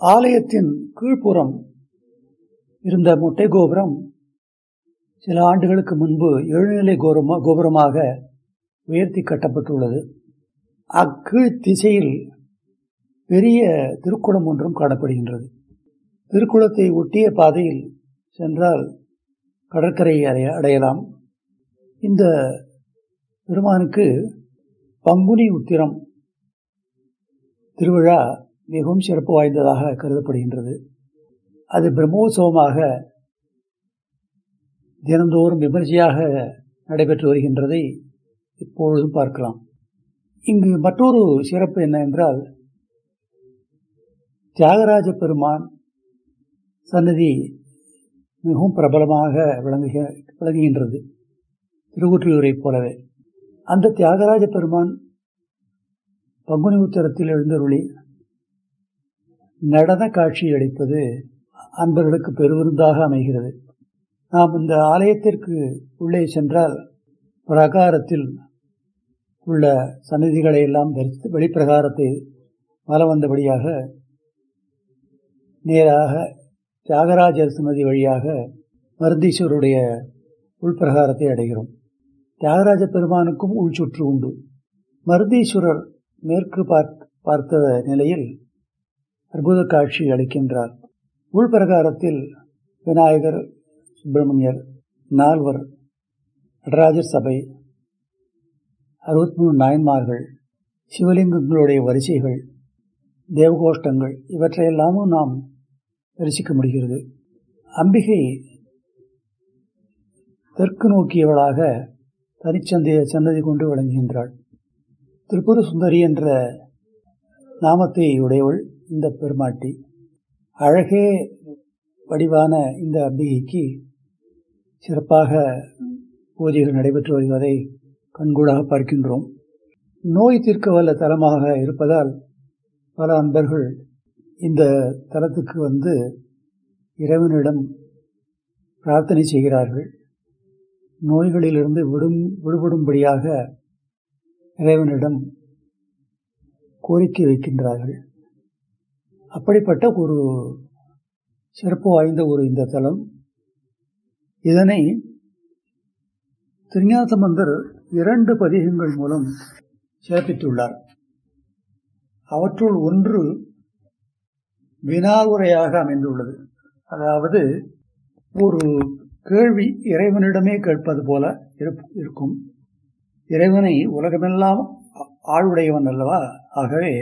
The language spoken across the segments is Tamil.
ஆலயத்தின் கீழ்ப்புறம் இருந்த மொட்டை கோபுரம் சில ஆண்டுகளுக்கு முன்பு எழுநிலை கோபுரமா கோபுரமாக உயர்த்தி கட்டப்பட்டுள்ளது அக்கீழ் திசையில் பெரிய திருக்குளம் ஒன்றும் காணப்படுகின்றது திருக்குளத்தை ஒட்டிய பாதையில் சென்றால் கடற்கரை அடைய அடையலாம் இந்த பெருமானுக்கு பங்குனி உத்திரம் திருவிழா மிகவும் சிறப்பு வாய்ந்ததாக கருதப்படுகின்றது அது பிரம்மோற்சவமாக தினந்தோறும் விமர்சையாக நடைபெற்று வருகின்றதை இப்பொழுதும் பார்க்கலாம் இங்கு மற்றொரு சிறப்பு என்ன என்றால் தியாகராஜ பெருமான் சன்னதி மிகவும் பிரபலமாக விளங்குக விளங்குகின்றது திருவொற்றியூரைப் போலவே அந்த தியாகராஜ பெருமான் பங்குனி உத்தரத்தில் எழுந்தருளி நடன காட்சி அளிப்பது அன்பர்களுக்கு பெருவிருந்தாக அமைகிறது நாம் இந்த ஆலயத்திற்கு உள்ளே சென்றால் பிரகாரத்தில் உள்ள சன்னதிகளை எல்லாம் தரித்து வெளிப்பிரகாரத்தை வலம் வந்தபடியாக நேராக தியாகராஜர் சன்னதி வழியாக மருந்தீஸ்வருடைய உள்பிரகாரத்தை அடைகிறோம் தியாகராஜ பெருமானுக்கும் உள்சுற்று உண்டு மருந்தீஸ்வரர் மேற்கு பார்த்த நிலையில் அற்புத காட்சி அளிக்கின்றார் உள்பிரகாரத்தில் விநாயகர் சுப்பிரமணியர் நால்வர் நடராஜர் சபை அறுபத்தி மூணு நாயன்மார்கள் சிவலிங்கங்களுடைய வரிசைகள் தேவகோஷ்டங்கள் இவற்றையெல்லாமும் நாம் தரிசிக்க முடிகிறது அம்பிகை தெற்கு நோக்கியவளாக தனிச்சந்தைய சன்னதி கொண்டு விளங்குகின்றாள் திரிபுர சுந்தரி என்ற நாமத்தை உடையவள் இந்த பெருமாட்டி அழகே வடிவான இந்த அம்பிகைக்கு சிறப்பாக பூஜைகள் நடைபெற்று வருவதை கண்கூடாக பார்க்கின்றோம் நோய் தீர்க்க வல்ல தலமாக இருப்பதால் பல அன்பர்கள் இந்த தலத்துக்கு வந்து இறைவனிடம் பிரார்த்தனை செய்கிறார்கள் நோய்களிலிருந்து விடும் விடுபடும்படியாக இறைவனிடம் கோரிக்கை வைக்கின்றார்கள் அப்படிப்பட்ட ஒரு சிறப்பு வாய்ந்த ஒரு இந்த தலம் இதனை திருஞாசம்பந்தர் இரண்டு பதிகங்கள் மூலம் சிறப்பித்துள்ளார் அவற்றுள் ஒன்று வினாவுரையாக அமைந்துள்ளது அதாவது ஒரு கேள்வி இறைவனிடமே கேட்பது போல இருக்கும் இறைவனை உலகமெல்லாம் ஆளுடையவன் அல்லவா ஆகவே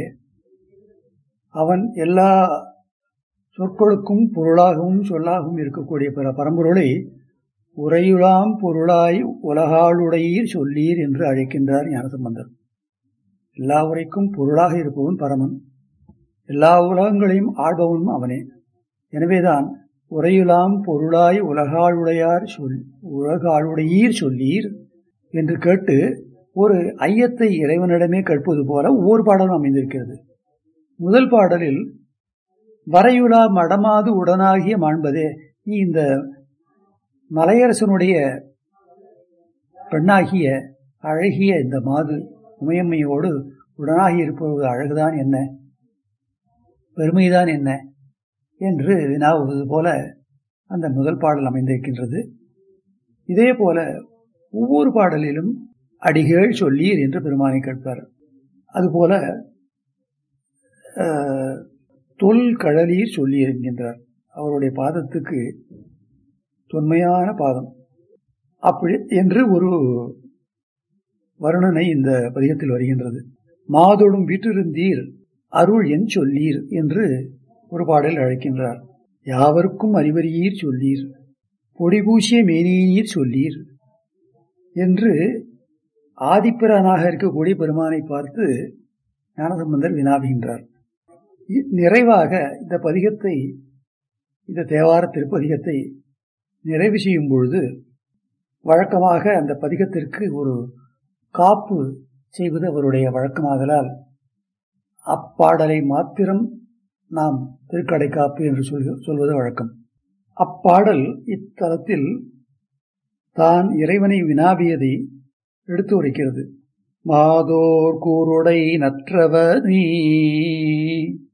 அவன் எல்லா சொற்களுக்கும் பொருளாகவும் சொல்லாகவும் இருக்கக்கூடிய பிற பரம்பொருளை உரையுளாம் பொருளாய் உலகாளுடையீர் சொல்லீர் என்று அழைக்கின்றார் ஞானசம்பந்தர் எல்லா உரைக்கும் பொருளாக இருப்பவன் பரமன் எல்லா உலகங்களையும் ஆள்பவனும் அவனே எனவேதான் உரையுலாம் பொருளாய் உலகாளுடையார் சொல் உலகாளுடையீர் சொல்லீர் என்று கேட்டு ஒரு ஐயத்தை இறைவனிடமே கேட்பது போல ஒவ்வொரு பாடலும் அமைந்திருக்கிறது முதல் பாடலில் வரையுலா மடமாது உடனாகிய மாண்பதே நீ இந்த மலையரசனுடைய பெண்ணாகிய அழகிய இந்த மாது உமையம்மையோடு உடனாகி இருப்பது அழகுதான் என்ன பெருமைதான் என்ன என்று வினாவுவது போல அந்த முதல் பாடல் அமைந்திருக்கின்றது இதே போல ஒவ்வொரு பாடலிலும் அடிகள் சொல்லீர் என்று பெருமானை கேட்பார் அதுபோல தொல் கழலீர் சொல்லி என்கின்றார் அவருடைய பாதத்துக்கு தொன்மையான பாதம் அப்படி என்று ஒரு வருணனை இந்த பதிகத்தில் வருகின்றது மாதொடும் வீட்டிருந்தீர் அருள் என் சொல்லீர் என்று ஒரு பாடல் அழைக்கின்றார் யாவருக்கும் அறிவறியீர் சொல்லீர் பொடிபூசிய மேனியீர் சொல்லீர் என்று ஆதிப்பிரானாக இருக்கக்கூடிய பெருமானை பார்த்து ஞானசம்பந்தர் வினாவுகின்றார் நிறைவாக இந்த பதிகத்தை இந்த தேவார திருப்பதிகத்தை நிறைவு செய்யும் பொழுது வழக்கமாக அந்த பதிகத்திற்கு ஒரு காப்பு செய்வது அவருடைய வழக்கமாகலால் அப்பாடலை மாத்திரம் நாம் திருக்கடை காப்பு என்று சொல்வது வழக்கம் அப்பாடல் இத்தலத்தில் தான் இறைவனை வினாவியதை எடுத்து உரைக்கிறது மாதோர் கூருடை நற்றவ நீ